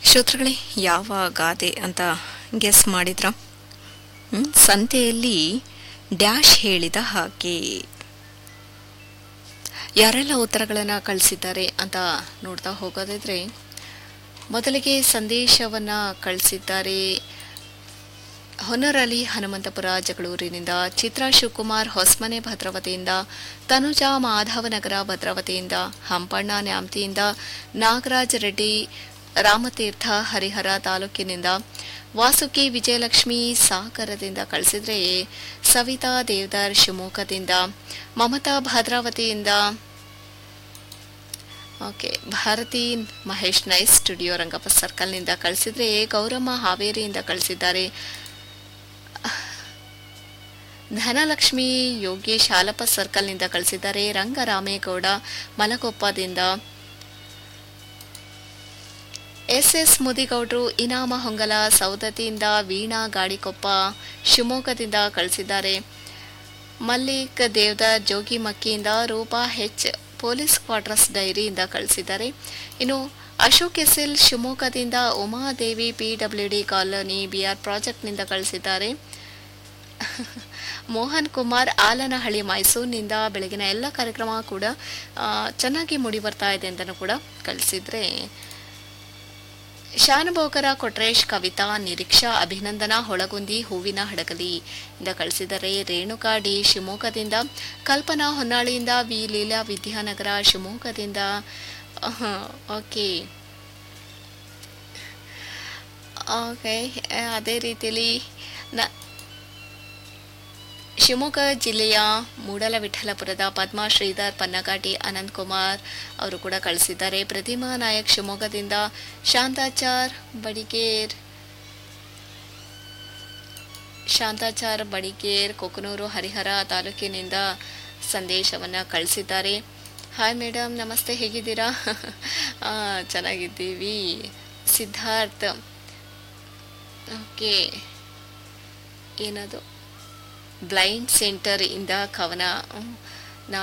ಶ್ರೋತೃಗಳೇ ಯಾವ ಗಾದೆ ಅಂತ ಗೆಸ್ ಮಾಡಿದ್ರ ಹ್ಮ್? ಸಂತೆಯಲ್ಲಿ ಡ್ಯಾಶ್ ಹೇಳಿದ ಹಾಗೆ ಯಾರೆಲ್ಲ ಉತ್ತರಗಳನ್ನು ಕಳಿಸಿದ್ದಾರೆ ಅಂತ ನೋಡ್ತಾ ಹೋಗೋದಾದ್ರೆ ಮೊದಲಿಗೆ ಸಂದೇಶವನ್ನ ಕಳಿಸಿದ್ದಾರೆ ಹೊನ್ನರಳಿ ಹನುಮಂತಪುರ ಜಗಳೂರಿನಿಂದ ಚಿತ್ರಾ ಶಿವಕುಮಾರ್ ಹೊಸಮನೆ ಭದ್ರಾವತಿಯಿಂದ ತನುಜಾ ಮಾಧವನಗರ ಭದ್ರಾವತಿಯಿಂದ ಹಂಪಣ್ಣ ನ್ಯಾಮತಿಯಿಂದ ನಾಗರಾಜ್ ರೆಡ್ಡಿ ರಾಮತೀರ್ಥ ಹರಿಹರ ತಾಲೂಕಿನಿಂದ ವಾಸುಕಿ ವಿಜಯಲಕ್ಷ್ಮಿ ಸಾಗರದಿಂದ ಕಳಿಸಿದ್ರೆ ಸವಿತಾ ದೇವದಾರ್ ಶಿವಮೊಗ್ಗದಿಂದ ಮಮತಾ ಭದ್ರಾವತಿಯಿಂದ okay Bharathi Mahesh nice studio Rangappa ಸರ್ಕಲ್ನಿಂದ ಕಳಿಸಿದ್ರೆ ಗೌರಮ್ಮ ಹಾವೇರಿಯಿಂದ ಕಳಿಸಿದ್ದಾರೆ ಧನಲಕ್ಷ್ಮಿ ಯೋಗೇಶ್ ಹಾಲಪ್ಪ ಸರ್ಕಲ್ನಿಂದ ಕಳಿಸಿದ್ದಾರೆ ರಂಗರಾಮೇಗೌಡ ಮಲಕೊಪ್ಪದಿಂದ ಎಸ್ ಎಸ್ ಮುದಿಗೌಡ್ರು ಇನಾಮ ಹೊಂಗಲ ಸೌದತಿಯಿಂದ ವೀಣಾ ಗಾಡಿಕೊಪ್ಪ ಶಿವಮೊಗ್ಗದಿಂದ ಕಳಿಸಿದ್ದಾರೆ ಮಲ್ಲಿಕ್ ದೇವದಾರ್ ಜೋಗಿಮಕ್ಕಿಯಿಂದ ರೂಪಾ ಹೆಚ್ ಪೊಲೀಸ್ ಕ್ವಾರ್ಟರ್ಸ್ ಡೈರಿಯಿಂದ ಕಳಿಸಿದ್ದಾರೆ ಇನ್ನು ಅಶೋಕ್ ಎಸ್ ಎಲ್ ಶಿವಮೊಗ್ಗದಿಂದ ಉಮಾದೇವಿ ಪಿಡಬ್ಲ್ಯೂಡಿ ಕಾಲೋನಿ ಬಿಆರ್ ಪ್ರಾಜೆಕ್ಟ್ನಿಂದ ಕಳಿಸಿದ್ದಾರೆ ಮೋಹನ್ ಕುಮಾರ್ ಆಲನಹಳ್ಳಿ ಮೈಸೂರಿನಿಂದ ಬೆಳಗಿನ ಎಲ್ಲ ಕಾರ್ಯಕ್ರಮ ಕೂಡ ಆ, ಚೆನ್ನಾಗಿ ಮೂಡಿ ಬರ್ತಾ ಇದೆ ಅಂತಲೂ ಕೂಡ ಕಳಿಸಿದ್ರೆ ಶಾನುಭೋಗರ ಕೊಟ್ರೇಶ್ ಕವಿತಾ ನಿರೀಕ್ಷಾ ಅಭಿನಂದನಾ ಹೊಳಗುಂದಿ ಹೂವಿನ ಹಡಗಲಿ ಇಂದ ಕಳಿಸಿದರೆ ರೇಣುಕಾ ಡಿ ಶಿವಮೊಗ್ಗದಿಂದ ಕಲ್ಪನಾ ಹೊನ್ನಾಳಿಯಿಂದ ವಿ ಲೀಲಾ ವಿದ್ಯಾನಗರ ಶಿವಮೊಗ್ಗದಿಂದ ಅಹ, ಓಕೆ ಓಕೆ ಅದೇ ರೀತಿಯಲ್ಲಿ ನ ಶಿವಮೊಗ್ಗ ಜಿಲ್ಲೆಯ ಮೂಡಲವಿಠಲಪುರದ ಪದ್ಮಾ ಶ್ರೀಧರ್ ಪನ್ನಗಾಟಿ ಅನಂತ್ ಕುಮಾರ್ ಅವರು ಕೂಡ ಕಳಿಸಿದ್ದಾರೆ ಪ್ರತಿಮಾ ನಾಯಕ್ ಶಿವಮೊಗ್ಗದಿಂದ ಶಾಂತಾಚಾರ್ ಬಡಿಗೇರ್ ಶಾಂತಾಚಾರ್ ಬಡಿಗೇರ್ ಕೊಕನೂರು ಹರಿಹರ ತಾಲೂಕಿನಿಂದ ಸಂದೇಶವನ್ನ ಕಳಿಸಿದ್ದಾರೆ ಹಾಯ್ ಮೇಡಮ್ ನಮಸ್ತೆ ಹೇಗಿದ್ದೀರಾ ಆ, ಚೆನ್ನಾಗಿದ್ದೀವಿ ಸಿದ್ಧಾರ್ಥ್ ಓಕೆ ಏನದು ಬ್ಲೈಂಡ್ ಸೆಂಟರ್ ಇಂದ ಕವನ ಹ್ಮ್,